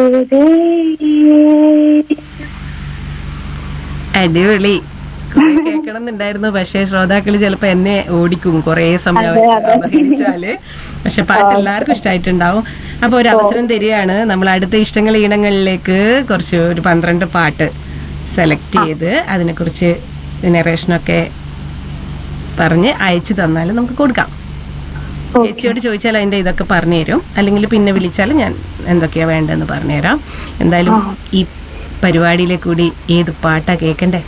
ദൂരെ അടിപൊളി കുറെ കേൾക്കണം എന്നുണ്ടായിരുന്നു പക്ഷേ ശ്രോതാക്കൾ ചിലപ്പോ എന്നെ ഓടിക്കും കുറേ സമയം അതെ, അതെ. അപഹരിച്ചാല് പക്ഷെ പാട്ട് എല്ലാവർക്കും ഇഷ്ടമായിട്ടുണ്ടാവും അപ്പൊ ഒരു അവസരം തരികയാണ് നമ്മൾ അടുത്ത ഇഷ്ടങ്ങൾ ഈണങ്ങളിലേക്ക് കുറച്ച് ഒരു പന്ത്രണ്ട് പാട്ട് സെലക്ട് ചെയ്ത് അതിനെക്കുറിച്ച് നറേഷനൊക്കെ പറഞ്ഞ് അയച്ചു തന്നാൽ നമുക്ക് കൊടുക്കാം ചേച്ചിയോട് ചോദിച്ചാൽ അതിന്റെ ഇതൊക്കെ പറഞ്ഞു തരും അല്ലെങ്കിൽ പിന്നെ വിളിച്ചാൽ ഞാൻ എന്തൊക്കെയാ വേണ്ടതെന്ന് പറഞ്ഞുതരാം എന്തായാലും ഈ പരിപാടിയിലെ കൂടി ഏത് പാട്ടാ കേൾക്കണ്ടേ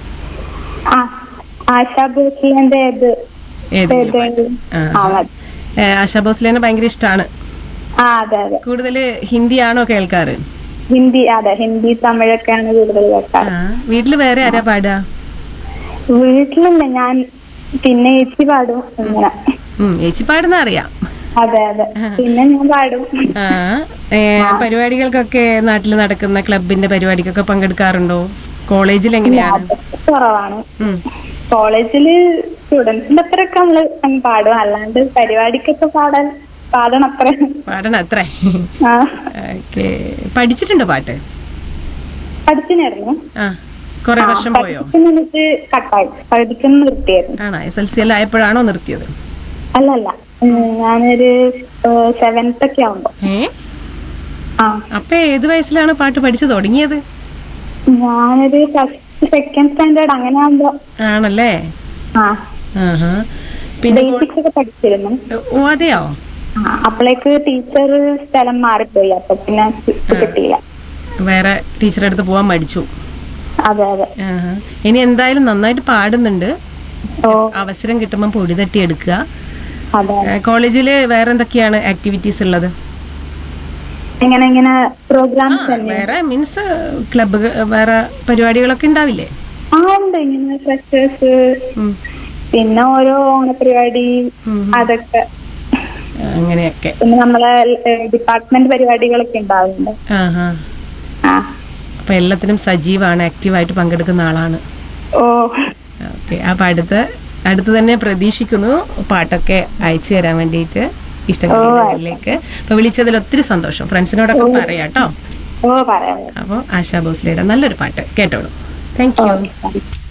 ആ ആശാ ഭോസ്ലിന്റെ ഇത് ഏതെങ്കിലും പാട്ട്. ഏതെങ്കിലും ആ. ആ മതി. ഏ, ആശാ ഭോസ്ലേനെ ഭയങ്കര ഇഷ്ടമാണ് ആ അതെ അതെ കൂടുതൽ ഹിന്ദിയാണോ കേൾക്കാറ് ഹിന്ദി അതെ ഹിന്ദി തമിഴൊക്കെയാണ് കൂടുതൽ കേൾക്കാറ് ആ വീട്ടിൽ വേറെ ആരാ പാടുക വീട്ടിലല്ല ഞാൻ പിന്നെ ചേച്ചി പാടും ഇങ്ങനെ ഉം, ചേച്ചി പാടുന്ന അറിയാം അതെ അതെ പിന്നെ ഞാൻ പാടും ആ ഏ, പരിപാടികൾക്കൊക്കെ നാട്ടിൽ നടക്കുന്ന ക്ലബിന്റെ പരിപാടിക്കൊക്കെ പങ്കെടുക്കാറുണ്ടോ സ് കോളേജിൽ എങ്ങനെയാണ് അതൊക്കെ കുറവാണ് ഉം. കോളേജില് സ്റ്റുഡൻസിന്റെ അത്രയൊക്കെ നമ്മള് അങ്ങ് പാടും അല്ലാണ്ട് പരിപാടിക്കൊക്കെ പാടാൻ പാടണം അത്ര പാടണം അത്രേ ആ ഓക്കെ പഠിച്ചിട്ടുണ്ടോ പാട്ട് പഠിച്ചിനായിരുന്നു ആ കുറെ വർഷം പോയോ പഠിക്കുന്നിട്ട് കട്ടായി പഠിക്കുന്ന നിർത്തിയായിരുന്നു ആണോ എസ് എൽ സി എല്ലാം ആയപ്പോഴാണോ നിർത്തിയത് അല്ലല്ല ഉം, ഞാനൊരു സെവൻത്ത് ഒക്കെ ആവുമ്പോ ഏ ആ അപ്പൊ ഏത് വയസ്സിലാണ് പാട്ട് പഠിച്ചു തുടങ്ങിയത് ഞാനൊരു ഫസ്റ്റ് സെക്കൻഡ് സ്റ്റാൻഡേർഡ് അങ്ങനെ ആവുമ്പോ ആണല്ലേ ആ ആഹാ. പിന്നെ കോ- ബേസിക്സ് ഒക്കെ പഠിച്ചിരുന്നു ഓ അതെയോ ആ, അപ്പോഴേക്ക് ടീച്ചർ സ്ഥലം മാറിപ്പോയി അപ്പൊ പിന്നെ കിട്ടിയില്ല വേറെ ടീച്ചറെ അടുത്ത് പോവാൻ മടിച്ചു അതെ അതെ ആഹാ. ഇനി എന്തായാലും നന്നായിട്ട് പാടുന്നുണ്ട് ഓ അവസരം കിട്ടുമ്പോൾ പൊടി തട്ടി എടുക്കുക അതെ കോളേജിൽ വേറെ എന്തൊക്കെയാണ് ആക്ടിവിറ്റീസ് ഉള്ളത് ഇങ്ങനെ ഇങ്ങനെ ആ, പ്രോഗ്രാംസ് തന്നെ വേറെ മീൻസ് ക്ലബ്ബ് വേറെ പരിപാടികളൊക്കെ ഉണ്ടാവില്ലേ ആ ഉണ്ട് ഇങ്ങനെ ഫ്രഷേഴ്സ് ഉം. പിന്നെ ഓരോ ഓണപരിപാടി ഉം. അതൊക്കെ അങ്ങനെയൊക്കെ പിന്നെ നമ്മളെ ഡിപ്പാർട്ട്മെന്റ് പരിപാടികളൊക്കെ ഉണ്ടാവുന്നുണ്ട് ആഹാ ആ അപ്പൊ എല്ലാത്തിനും സജീവാണ് ആക്റ്റീവായിട്ട് പങ്കെടുക്കുന്ന ആളാണ് ഓ ഓക്കെ അപ്പൊ അടുത്ത് അടുത്ത് തന്നെ പ്രതീക്ഷിക്കുന്നു പാട്ടൊക്കെ അയച്ചു തരാൻ വേണ്ടിയിട്ട് ഇഷ്ടങ്ങളിലേക്ക് അപ്പൊ വിളിച്ചതിൽ ഒത്തിരി സന്തോഷം ഫ്രണ്ട്സിനോടൊക്കെ പറയാം കേട്ടോ ഓ പറയാം അപ്പോൾ ആശാ ഭോസ്ലയുടെ നല്ലൊരു പാട്ട് കേട്ടോളൂ താങ്ക് യു ഓക്കെ